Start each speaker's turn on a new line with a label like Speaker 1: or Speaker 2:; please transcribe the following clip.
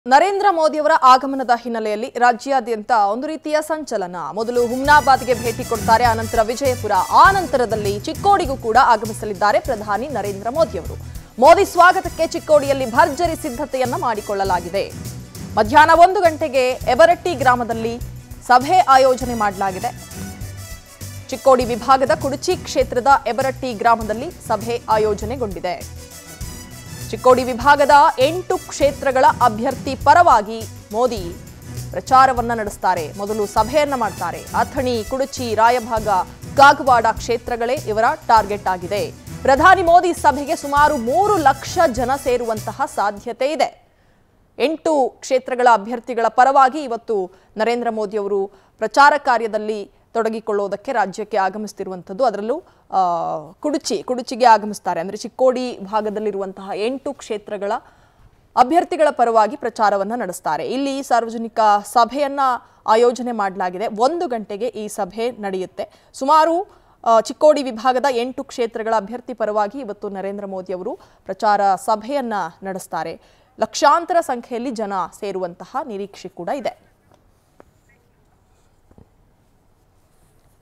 Speaker 1: ನರೇಂದ್ರ ಮೋದಿಯವರ ಆಗಮನದ ಹಿನ್ನೆಲೆಯಲ್ಲಿ ರಾಜ್ಯಾದ್ಯಂತ ಒಂದು ರೀತಿಯ ಸಂಚಲನ ಮೊದಲು ಹುಮ್ನಾಬಾದ್ಗೆ ಭೇಟಿ ಕೊಡ್ತಾರೆ ಆನಂತರ ವಿಜಯಪುರ ಆ ನಂತರದಲ್ಲಿ ಚಿಕ್ಕೋಡಿಗೂ ಕೂಡ ಆಗಮಿಸಲಿದ್ದಾರೆ ಪ್ರಧಾನಿ ನರೇಂದ್ರ ಮೋದಿಯವರು ಮೋದಿ ಸ್ವಾಗತಕ್ಕೆ ಚಿಕ್ಕೋಡಿಯಲ್ಲಿ ಭರ್ಜರಿ ಸಿದ್ಧತೆಯನ್ನ ಮಾಡಿಕೊಳ್ಳಲಾಗಿದೆ ಮಧ್ಯಾಹ್ನ ಒಂದು ಗಂಟೆಗೆ ಎಬರಟ್ಟಿ ಗ್ರಾಮದಲ್ಲಿ ಸಭೆ ಆಯೋಜನೆ ಮಾಡಲಾಗಿದೆ ಚಿಕ್ಕೋಡಿ ವಿಭಾಗದ ಕುಡುಚಿ ಕ್ಷೇತ್ರದ ಎಬರಟ್ಟಿ ಗ್ರಾಮದಲ್ಲಿ ಸಭೆ ಆಯೋಜನೆಗೊಂಡಿದೆ ಚಿಕ್ಕೋಡಿ ವಿಭಾಗದ ಎಂಟು ಕ್ಷೇತ್ರಗಳ ಅಭ್ಯರ್ಥಿ ಪರವಾಗಿ ಮೋದಿ ಪ್ರಚಾರವನ್ನ ನಡೆಸ್ತಾರೆ ಮೊದಲು ಸಭೆಯನ್ನ ಮಾಡ್ತಾರೆ ಅಥಣಿ ಕುಡುಚಿ ರಾಯಭಾಗ ಕಾಗವಾಡ ಕ್ಷೇತ್ರಗಳೇ ಇವರ ಟಾರ್ಗೆಟ್ ಆಗಿದೆ ಪ್ರಧಾನಿ ಮೋದಿ ಸಭೆಗೆ ಸುಮಾರು ಮೂರು ಲಕ್ಷ ಜನ ಸೇರುವಂತಹ ಸಾಧ್ಯತೆ ಇದೆ ಎಂಟು ಕ್ಷೇತ್ರಗಳ ಅಭ್ಯರ್ಥಿಗಳ ಪರವಾಗಿ ಇವತ್ತು ನರೇಂದ್ರ ಮೋದಿ ಅವರು ಪ್ರಚಾರ ಕಾರ್ಯದಲ್ಲಿ ತೊಡಗಿಕೊಳ್ಳೋದಕ್ಕೆ ರಾಜ್ಯಕ್ಕೆ ಆಗಮಿಸ್ತಿರುವಂಥದ್ದು ಅದರಲ್ಲೂ ಆ, ಕುಡುಚಿ ಕುಡುಚಿಗೆ ಆಗಮಿಸ್ತಾರೆ ಅಂದರೆ ಚಿಕ್ಕೋಡಿ ಭಾಗದಲ್ಲಿರುವಂತಹ ಎಂಟು ಕ್ಷೇತ್ರಗಳ ಅಭ್ಯರ್ಥಿಗಳ ಪರವಾಗಿ ಪ್ರಚಾರವನ್ನ ನಡೆಸ್ತಾರೆ ಇಲ್ಲಿ ಸಾರ್ವಜನಿಕ ಸಭೆಯನ್ನ ಆಯೋಜನೆ ಮಾಡಲಾಗಿದೆ ಒಂದು ಗಂಟೆಗೆ ಈ ಸಭೆ ನಡೆಯುತ್ತೆ ಸುಮಾರು ಆ, ಚಿಕ್ಕೋಡಿ ವಿಭಾಗದ ಎಂಟು ಕ್ಷೇತ್ರಗಳ ಅಭ್ಯರ್ಥಿ ಪರವಾಗಿ ಇವತ್ತು ನರೇಂದ್ರ ಮೋದಿ ಅವರು ಪ್ರಚಾರ ಸಭೆಯನ್ನ ನಡೆಸ್ತಾರೆ ಲಕ್ಷಾಂತರ ಸಂಖ್ಯೆಯಲ್ಲಿ ಜನ ಸೇರುವಂತಹ ನಿರೀಕ್ಷೆ ಕೂಡ ಇದೆ